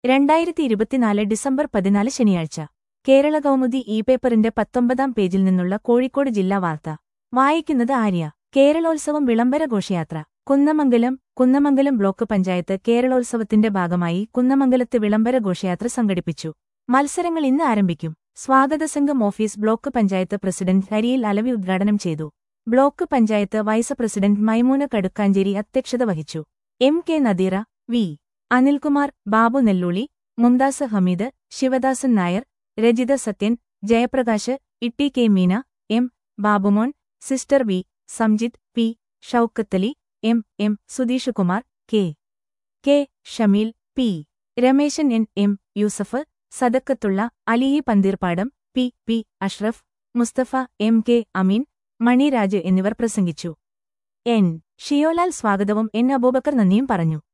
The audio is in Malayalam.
രണ്ടായിരത്തി ഇരുപത്തിനാല് ഡിസംബർ പതിനാല് ശനിയാഴ്ച കേരള കൗമുദി ഇ പേപ്പറിന്റെ പത്തൊമ്പതാം പേജിൽ നിന്നുള്ള കോഴിക്കോട് ജില്ലാ വാർത്ത വായിക്കുന്നത് ആര്യ കേരളോത്സവം വിളംബര ഘോഷയാത്ര കുന്നമംഗലം കുന്നമംഗലം ബ്ലോക്ക് പഞ്ചായത്ത് കേരളോത്സവത്തിന്റെ ഭാഗമായി കുന്നമംഗലത്ത് വിളംബര ഘോഷയാത്ര സംഘടിപ്പിച്ചു മത്സരങ്ങൾ ഇന്ന് ആരംഭിക്കും സ്വാഗത സംഘം office block panchayat president Hariyil Alavi ഉദ്ഘാടനം ചെയ്തു block panchayat vice president Maimoona Kadukkancheri അധ്യക്ഷത വഹിച്ചു M K Nadeera V Anilkumar Babu Nelluli Mumtaz Hameed Sivadasan Nair Rajitha Sathyan Jayaprakash Itty K Meena M Babumon sister V Samjith P Shoukathali M M Sudheesh Kumar K K Shameel P Rameshan N M Yusuf Sadakkathulla അലിയി Pantheerpadam P P Ashraf Musthafa M K Ameen Maniraj എന്നിവർ പ്രസംഗിച്ചു എൻ ഷിയോലാൽ സ്വാഗതവും എൻ അബൂബക്കർ നന്ദിയും പറഞ്ഞു